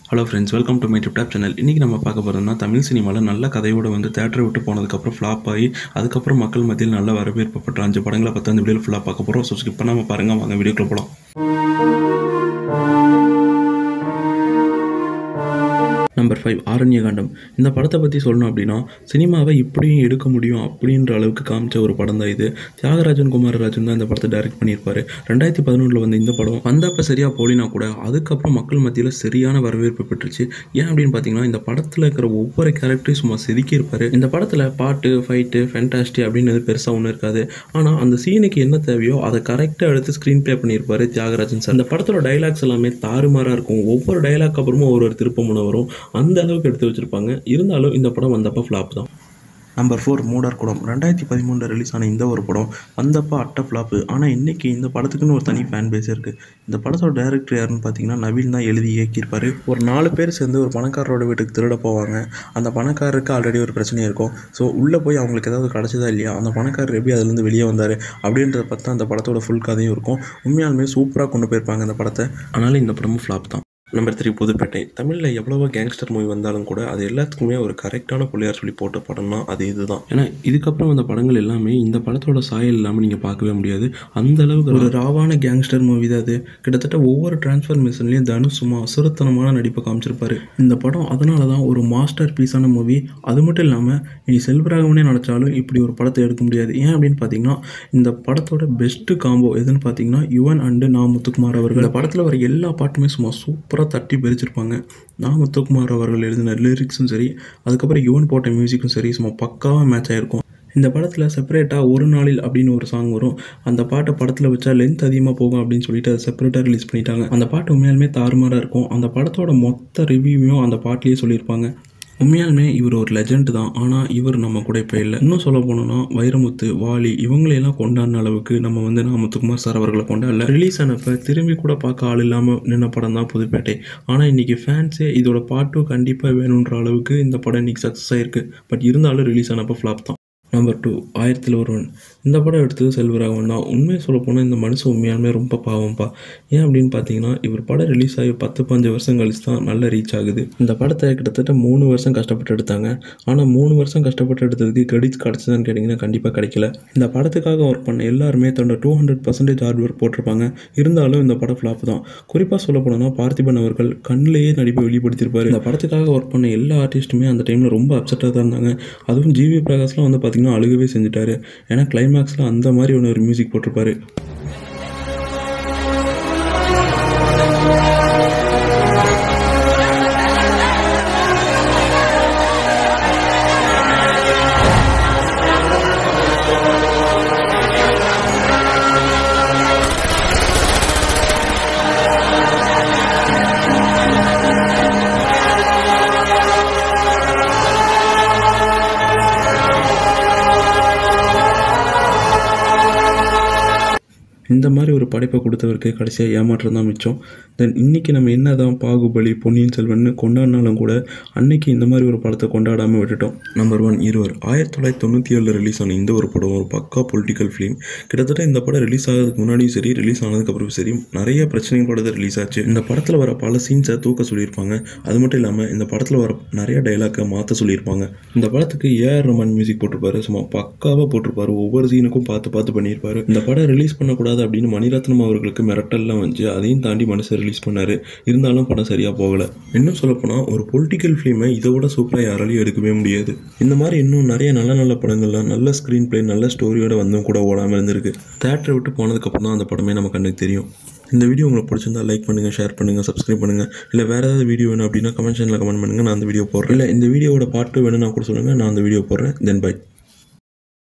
hello friends welcome to my tiptop channel இன்றைக்கி நம்ம பார்க்க போகிறோம்னா தமிழ் சினிமாவில் நல்ல கதையோடு வந்து தேட்டரை விட்டு போனதுக்கப்புறம் ஃப்ளாப் ஆகி அதுக்கப்புறம் மக்கள் மத்தியில் நல்ல வரவேற்பு பெற்ற அஞ்சு படங்களை பற்றி அந்த வீடியோ ஃபுல்லாக பார்க்க போகிறோம் ஸோ ஸ்கிப் பண்ணாமல் பாருங்கள் வாங்க வீடியோக்குள்ள போகலாம் நம்பர் ஃபைவ் ஆரண்யகாண்டம் இந்த படத்தை பற்றி சொல்லணும் அப்படின்னா சினிமாவை இப்படியும் எடுக்க முடியும் அப்படின்ற அளவுக்கு காமிச்ச ஒரு படம் தான் இது தியாகராஜன் குமாரராஜன் தான் இந்த படத்தை டைரக்ட் பண்ணியிருப்பாரு ரெண்டாயிரத்தி பதினொன்றில் வந்து இந்த படம் வந்தப்போ சரியாக போலினா கூட அதுக்கப்புறம் மக்கள் மத்தியில் சரியான வரவேற்பு பெற்றுச்சு ஏன் அப்படின்னு பார்த்தீங்கன்னா இந்த படத்தில் இருக்கிற ஒவ்வொரு கேரக்டரையும் சும்மா செதுக்கி இருப்பாரு இந்த படத்தில் பாட்டு ஃபைட்டு ஃபேண்டாஸ்டி அப்படின்னு பெருசாக ஒன்றும் இருக்காது ஆனால் அந்த சீனுக்கு என்ன தேவையோ அதை கரெக்டாக எடுத்து ஸ்க்ரீன் ப்ளே பண்ணியிருப்பாரு தியாகராஜன் சார் இந்த படத்தோட டைலாக்ஸ் எல்லாமே தாறுமாறாக இருக்கும் ஒவ்வொரு டைலாக் அப்புறமும் ஒரு ஒரு திருப்பமுனை வரும் அந்த அளவுக்கு எடுத்து வச்சிருப்பாங்க இருந்தாலும் இந்த படம் வந்தப்போ ஃப்ளாப் தான் நம்பர் ஃபோர் மூடர் குடம் ரெண்டாயிரத்தி பதிமூணில் ரிலீஸ் ஆன இந்த ஒரு படம் வந்தப்போ அட்ட ஃப்ளாப்பு ஆனால் இன்றைக்கி இந்த படத்துக்குன்னு ஒரு தனி ஃபேன் பேஸ் இருக்குது இந்த படத்தோட டேரக்டர் யாருன்னு பார்த்தீங்கன்னா நவீன் தான் எழுதி இயக்கியிருப்பார் ஒரு நாலு பேர் சேர்ந்து ஒரு பணக்காரரோட வீட்டுக்கு திருட போவாங்க அந்த பணக்காரருக்கு ஆல்ரெடி ஒரு பிரச்சனை இருக்கும் ஸோ உள்ளே போய் அவங்களுக்கு ஏதாவது கிடச்சதா இல்லையா அந்த பணக்காரர் எப்படி அதுலேருந்து வெளியே வந்தார் அப்படின்றத பற்றி அந்த படத்தோட ஃபுல் கதையும் இருக்கும் உண்மையாலுமே சூப்பராக கொண்டு போயிருப்பாங்க இந்த படத்தை ஆனாலும் இந்த படமும் ஃப்ளாப் தான் நம்பர் த்ரீ புதுப்பேட்டை தமிழில் எவ்வளவோ கேங்ஸ்டர் மூவி வந்தாலும் கூட அது எல்லாத்துக்குமே ஒரு கரெக்டான புள்ளியார் சொல்லி போட்ட படம்னா அது இதுதான் ஏன்னா இதுக்கப்புறம் வந்த படங்கள் எல்லாமே இந்த படத்தோட சாயல் இல்லாமல் நீங்கள் பார்க்கவே முடியாது அந்த அளவுக்கு ஒரு ராவான கேங்ஸ்டர் மூவி தான் அது கிட்டத்தட்ட ஒவ்வொரு டிரான்ஸ்ஃபர்மேஷன்லேயும் தனுஷ் சும்மா அசுரத்தனமான நடிப்பை காமிச்சிருப்பாரு இந்த படம் அதனால தான் ஒரு மாஸ்டர் பீஸான மூவி அது மட்டும் இல்லாமல் இனி செல்வராகவனே நினச்சாலும் இப்படி ஒரு படத்தை எடுக்க முடியாது ஏன் அப்படின்னு பார்த்தீங்கன்னா இந்த படத்தோட பெஸ்ட்டு காம்போ எதுன்னு பார்த்தீங்கன்னா யுவன் அண்டு நா முத்துக்குமார் அவர்கள் இந்த படத்தில் வர எல்லா பாட்டுமே சும்மா சூப்பராக தட்டி பிரிச்சிருப்பாங்க நா முத்துக்குமார் அவர்கள் எழுதின லிரிக்ஸும் சரி அதுக்கப்புறம் யுவன் போட்ட மியூசிக்கும் சரி சும்மா பக்காவாக மேட்ச் ஆகிருக்கும் இந்த படத்தில் செப்பரேட்டாக ஒரு நாளில் அப்படின்னு ஒரு சாங் வரும் அந்த பாட்டை படத்தில் வச்சா லென்த் அதிகமாக போகும் அப்படின்னு சொல்லிட்டு அதை செப்பரேட்டாக ரிலீஸ் பண்ணிட்டாங்க அந்த பாட்டு உண்மையாலுமே தாறுமாறாக இருக்கும் அந்த படத்தோட மொத்த ரிவ்யூவையும் அந்த பாட்டிலேயே சொல்லியிருப்பாங்க உண்மையாலுமே இவர் ஒரு லெஜண்ட் தான் ஆனால் இவர் நம்ம கூட இப்போ இல்லை இன்னும் சொல்ல போனோம்னா வைரமுத்து வாலி இவங்களையெல்லாம் கொண்டாடின அளவுக்கு நம்ம வந்து நான் முத்துக்குமார் சார் அவர்களை கொண்டாடல ரிலீஸ் ஆனப்போ திரும்பி கூட பார்க்க ஆள் இல்லாமல் நின்ன படம் தான் புதுப்பேட்டை ஆனால் இன்றைக்கி ஃபேன்ஸே இதோட பாட்டும் கண்டிப்பாக வேணுன்ற அளவுக்கு இந்த படம் இன்றைக்கி சக்ஸஸ் ஆயிருக்கு பட் இருந்தாலும் ரிலீஸ் ஆனப்போ ஃப்ளாப் தான் நம்பர் டூ ஆயிரத்தில் ஒருவன் இந்த படம் எடுத்தது செல்வராகவன் தான் உண்மையை சொல்ல போனால் இந்த மனுஷன் உண்மையாலுமே ரொம்ப பாவம்ப்பா ஏன் அப்படின்னு பார்த்தீங்கன்னா இவர் படம் ரிலீஸ் ஆகி பத்து பஞ்சு வருஷம் கழிச்சு தான் நல்ல ரீச் ஆகுது இந்த படத்தை கிட்டத்தட்ட மூணு வருஷம் கஷ்டப்பட்டு எடுத்தாங்க ஆனால் மூணு வருஷம் கஷ்டப்பட்டு எடுத்ததுக்கு கிரெடிட்ஸ் கிடச்சதான்னு கேட்டிங்கன்னா கண்டிப்பாக கிடைக்கல இந்த படத்துக்காக ஒர்க் பண்ண எல்லாருமே தன்னோட two hundred percentage hard work போட்டிருப்பாங்க இருந்தாலும் இந்த படம் ஃப்ளாப் தான் குறிப்பாக சொல்ல போனோம்னா பார்த்திபன் அவர்கள் கண்ணிலேயே நடிப்பை வெளிப்படுத்தியிருப்பார் இந்த படத்துக்காக ஒர்க் பண்ண எல்லா ஆர்டிஸ்ட்டுமே அந்த டைமில் ரொம்ப அப்செட்டாக தான் இருந்தாங்க அதுவும் ஜிவி பிரகாஷ்லாம் வந்து பார்த்திங்கன்னா அழுகவே செஞ்சுட்டாரு ஏன்னா கிளைமேக்ஸில் அந்த மாதிரி ஒன்று ஒரு மியூசிக் போட்டிருப்பாரு இந்த மாதிரி ஒரு படைப்பை கொடுத்தவருக்கு கடைசியாக ஏமாற்றம் தான் மிச்சம் தென் இன்றைக்கி நம்ம என்ன தான் பாகுபலி பொன்னியின் செல்வன்னு கொண்டாடினாலும் கூட அன்னைக்கு இந்த மாதிரி ஒரு படத்தை கொண்டாடாமல் விட்டுட்டோம் நம்பர் ஒன் இருவர் ஆயிரத்தி தொள்ளாயிரத்தி தொண்ணூற்றி ஏழில் ரிலீஸ் ஆன இந்த ஒரு படம் ஒரு பக்கா பொலிட்டிக்கல் ஃபிலிம் கிட்டத்தட்ட இந்த படம் ரிலீஸ் ஆகிறதுக்கு முன்னாடியும் சரி ரிலீஸ் ஆனதுக்கப்புறம் சரி நிறைய பிரச்சனைகளோட தான் ரிலீஸ் ஆச்சு இந்த படத்தில் வர பல சீன்ஸை தூக்க சொல்லியிருப்பாங்க அது மட்டும் இல்லாமல் இந்த படத்தில் வர நிறைய டைலாக்கை மாற்ற சொல்லியிருப்பாங்க இந்த படத்துக்கு ஏஆர் ரமன் மியூசிக் போட்டிருப்பாரு சும்மா பக்காவாக போட்டிருப்பாரு ஒவ்வொரு சீனுக்கும் பார்த்து பார்த்து பண்ணியிருப்பாரு இந்த படம் ரிலீஸ் பண்ணக்கூடாது அப்படின்னு மணிரத்னம் அவர்களுக்கு மிரட்டல்லாம் வந்துச்சு அதையும் தாண்டி மனுஷன் ரிலீஸ் பண்ணார் இருந்தாலும் படம் சரியாக போகலை இன்னும் சொல்லப்போனால் ஒரு பொலிட்டிக்கல் ஃபிலிமை இதை விட சூப்பராக யாராலையும் எடுக்கவே முடியாது இந்த மாதிரி இன்னும் நிறைய நல்ல நல்ல படங்கள்லாம் நல்ல ஸ்க்ரீன் ப்ளே நல்ல ஸ்டோரியோட வந்தும் கூட ஓடாமல் இருந்திருக்கு தேட்டரை விட்டு போனதுக்கப்புறம் தான் அந்த படமே நம்ம கண்ணுக்கு தெரியும் இந்த வீடியோ உங்களுக்கு பிடிச்சிருந்தா லைக் பண்ணுங்கள் ஷேர் பண்ணுங்கள் சப்ஸ்கிரைப் பண்ணுங்கள் இல்லை வேறு ஏதாவது வீடியோ வேணும் அப்படின்னா கமெண்ட் செக்ஷனில் கமெண்ட் பண்ணுங்கள் நான் அந்த வீடியோ போடுறேன் இல்லை இந்த வீடியோவோட பாட்டு வேணும்னா கூட சொல்லுங்கள் நான் அந்த வீடியோ போடுறேன் தென் பை